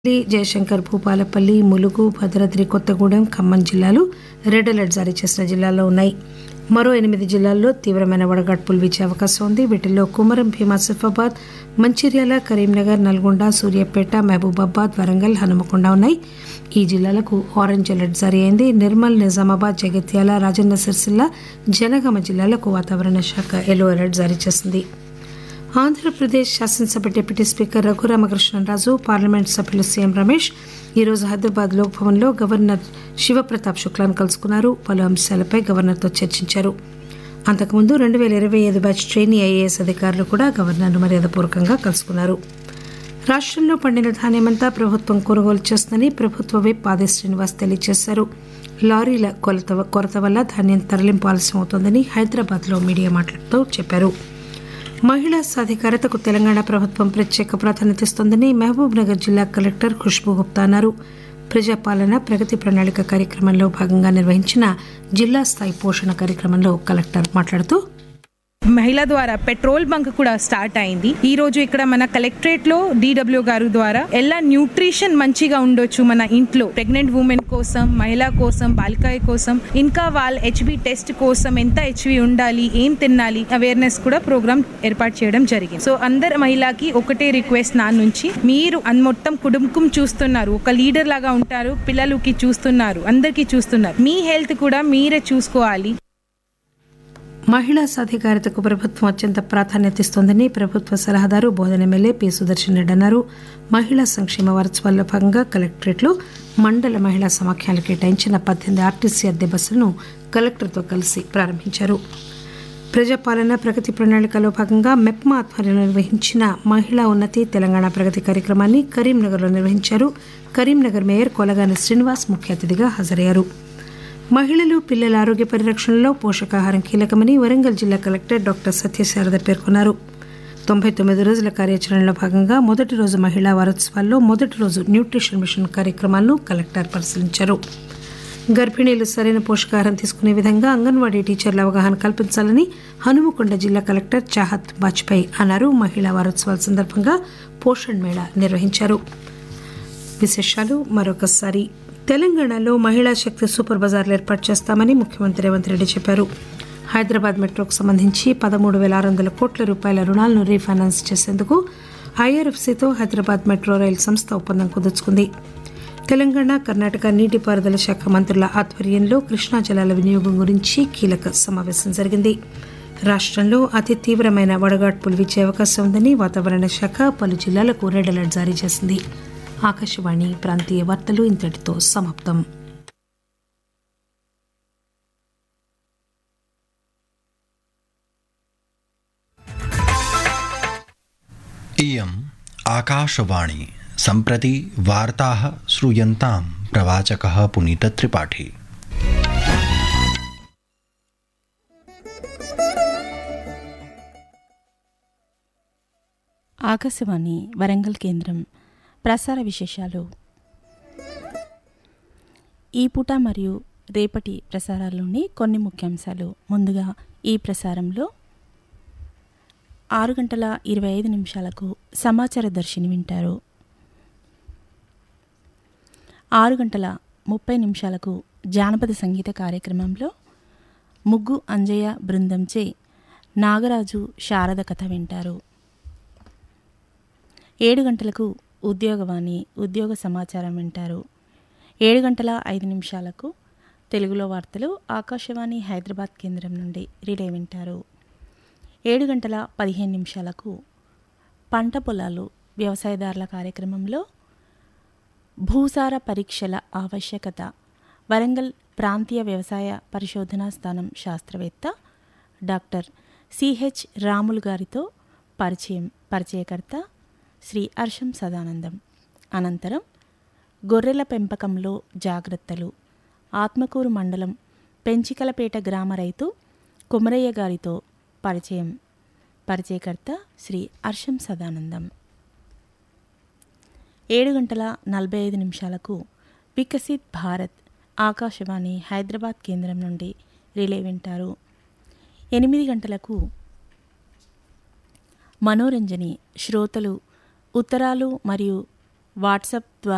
ఢిల్లీ జయశంకర్ భూపాలపల్లి ములుగు భద్రాద్రి కొత్తగూడెం ఖమ్మం జిల్లాలు red alert జారీ చేసిన జిల్లాల్లో ఉన్నాయి మరో ఎనిమిది జిల్లాల్లో తీవ్రమైన వడగాడ్పులు వీచే అవకాశం ఉంది వీటిల్లో కుమరం భీమా సిఫాబాద్ మంచిర్యాల కరీంనగర్ నల్గొండ సూర్యాపేట మహబూబాబాద్ వరంగల్ హనుమకొండ ఉన్నాయి ఈ జిల్లాలకు ఆరెంజ్ అలర్ట్ జారీ అయింది నిర్మల్ నిజామాబాద్ జగిత్యాల రాజన్న సిరిసిల్ల జనగామ జిల్లాలకు వాతావరణ శాఖ ఎల్లో అలర్ట్ జారీ చేసింది ఆంధ్రప్రదేశ్ శాసనసభ డిప్యూటీ స్పీకర్ రఘురామకృష్ణరాజు పార్లమెంట్ సభ్యులు సీఎం రమేష్ ఈరోజు హైదరాబాద్ లోక్ భవన్లో గవర్నర్ శివప్రతాప్ శుక్లాను కలుసుకున్నారు పలు అంశాలపై గవర్నర్తో చర్చించారు అంతకుముందు రెండు పేల ఇరవై ఐదు బ్యాచ్ ట్రైనీ ఐఏఎస్ అధికారులు కూడా గవర్నర్ను మర్యాదపూర్వకంగా కలుసుకున్నారు రాష్టంలో పండిన ధాన్యమంతా ప్రభుత్వం కొనుగోలు చేస్తుందని ప్రభుత్వ విప్ ఆది శ్రీనివాస్ తెలియజేశారు లారీల కొలత కొరత వల్ల ధాన్యం తరలింపు ఆలస్యం అవుతోందని హైదరాబాద్లో మీడియా మాట్లాడుతూ చెప్పారు మహిళా సాధికారతకు తెలంగాణ ప్రభుత్వం ప్రత్యేక ప్రాధాన్యత ఇస్తోందని మహబూబ్ నగర్ జిల్లా కలెక్టర్ ఖుష్బూ గుప్తా అన్నారు ప్రజాపాలన ప్రగతి ప్రణాళిక కార్యక్రమంలో భాగంగా నిర్వహించిన జిల్లా స్థాయి పోషణ కార్యక్రమంలో కలెక్టర్ మాట్లాడుతూ మహిళ ద్వారా పెట్రోల్ బంక్ కూడా స్టార్ట్ అయింది ఈ రోజు ఇక్కడ మన కలెక్టరేట్ లో డిడబ్ల్యూ గారు ద్వారా ఎలా న్యూట్రిషన్ మంచిగా ఉండొచ్చు మన ఇంట్లో ప్రెగ్నెంట్ ఉమెన్ కోసం మహిళ కోసం బాలికాయ కోసం ఇంకా వాళ్ళ హెచ్బి టెస్ట్ కోసం ఎంత హెచ్బి ఉండాలి ఏం తినాలి అవేర్నెస్ కూడా ప్రోగ్రామ్ ఏర్పాటు చేయడం జరిగింది సో అందరు మహిళకి ఒకటే రిక్వెస్ట్ నా నుంచి మీరు అన్ మొత్తం కుటుంబం చూస్తున్నారు ఒక లీడర్ లాగా ఉంటారు పిల్లలకి చూస్తున్నారు అందరికీ చూస్తున్నారు మీ హెల్త్ కూడా మీరే చూసుకోవాలి మహిళా సాధికారతకు ప్రభుత్వం అత్యంత ప్రాధాన్యత ఇస్తోందని ప్రభుత్వ సలహాదారు బోధన ఎమ్మెల్యే పి సుదర్శన్ రెడ్డి అన్నారు మహిళా సంక్షేమ వారోత్సవాల్లో భాగంగా కలెక్టరేట్లో మండల మహిళా సమాఖ్యలు కేటాయించిన పద్దెనిమిది ఆర్టీసీ అద్దె బస్సులను కలెక్టర్తో కలిసి ప్రారంభించారు ప్రజాపాలన ప్రగతి ప్రణాళికలో భాగంగా మెప్మా ఆధ్వర్యంలో నిర్వహించిన మహిళా ఉన్నతి తెలంగాణ ప్రగతి కార్యక్రమాన్ని కరీంనగర్లో నిర్వహించారు కరీంనగర్ మేయర్ కొలగాని శ్రీనివాస్ ముఖ్య అతిథిగా హాజరయ్యారు మహిళలు పిల్లల ఆరోగ్య పరిరక్షణలో పోషకాహారం కీలకమని వరంగల్ జిల్లా కలెక్టర్ డాక్టర్ సత్యశారద పేర్కొన్నారు తొంభై తొమ్మిది రోజుల కార్యాచరణలో భాగంగా మొదటి రోజు మహిళా వారోత్సవాల్లో మొదటి రోజు న్యూట్రిషన్ మిషన్ కార్యక్రమాలను కలెక్టర్ పరిశీలించారు గర్భిణీలు సరైన పోషకాహారం తీసుకునే విధంగా అంగన్వాడీ టీచర్ల అవగాహన కల్పించాలని హనుమకొండ జిల్లా కలెక్టర్ చాహత్ వాజ్పేయి అన్నారు మహిళా వారోత్సవాల సందర్భంగా పోషణ్ మేళా నిర్వహించారు విశేషాలు మరొకసారి తెలంగాణలో మహిళా శక్తి సూపర్ బజార్లు ఏర్పాటు చేస్తామని ముఖ్యమంత్రి రేవంత్ రెడ్డి చెప్పారు హైదరాబాద్ మెట్రోకు సంబంధించి పదమూడు వేల ఆరు వందల కోట్ల రూపాయల రుణాలను రీఫైనాన్స్ చేసేందుకు ఐఆర్ఎఫ్సీతో హైదరాబాద్ మెట్రో రైలు సంస్థ ఒప్పందం కుదుర్చుకుంది తెలంగాణ కర్ణాటక నీటిపారుదల శాఖ మంత్రుల ఆధ్వర్యంలో కృష్ణా జలాల వినియోగం గురించి కీలక సమావేశం జరిగింది రాష్టంలో అతి తీవ్రమైన వడగాడ్పులు వీచే అవకాశం ఉందని వాతావరణ శాఖ పలు జిల్లాలకు రెడ్ అలర్ట్ జారీ చేసింది ఆకాశవాణి ప్రాంతీయ వార్తలు ఇంతటితో సమాప్తం इयम् आकाशवाणी सम्प्रति वार्ताः श्रूयन्तां प्रवाचकः पुनीतत्रिपाठी ఆకాశవాణి వరంగల్ కేంద్రం ప్రసార విశేషాలు ఈ పూట మరియు రేపటి ప్రసారాల్లోని కొన్ని ముఖ్యాంశాలు ముందుగా ఈ ప్రసారంలో ఆరు గంటల ఇరవై ఐదు నిమిషాలకు సమాచార దర్శిని వింటారు ఆరు గంటల ముప్పై నిమిషాలకు జానపద సంగీత కార్యక్రమంలో ముగ్గు అంజయ్య బృందంచే నాగరాజు శారద కథ వింటారు ఏడు గంటలకు ఉద్యోగవాణి ఉద్యోగ సమాచారం వింటారు ఏడు గంటల ఐదు నిమిషాలకు తెలుగులో వార్తలు ఆకాశవాణి హైదరాబాద్ కేంద్రం నుండి రిలే వింటారు ఏడు గంటల పదిహేను నిమిషాలకు పంట పొలాలు వ్యవసాయదారుల కార్యక్రమంలో భూసార పరీక్షల ఆవశ్యకత వరంగల్ ప్రాంతీయ వ్యవసాయ పరిశోధనా స్థానం శాస్త్రవేత్త డాక్టర్ సిహెచ్ రాములు గారితో పరిచయం పరిచయకర్త శ్రీ హర్షం సదానందం అనంతరం గొర్రెల పెంపకంలో జాగ్రత్తలు ఆత్మకూరు మండలం పెంచికలపేట గ్రామ రైతు కుమరయ్య గారితో పరిచయం పరిచయకర్త శ్రీ హర్షం సదానందం ఏడు గంటల నలభై ఐదు నిమిషాలకు వికసిత్ భారత్ ఆకాశవాణి హైదరాబాద్ కేంద్రం నుండి రిలే వింటారు ఎనిమిది గంటలకు మనోరంజని శ్రోతలు ఉత్తరాలు మరియు వాట్సాప్ ద్వారా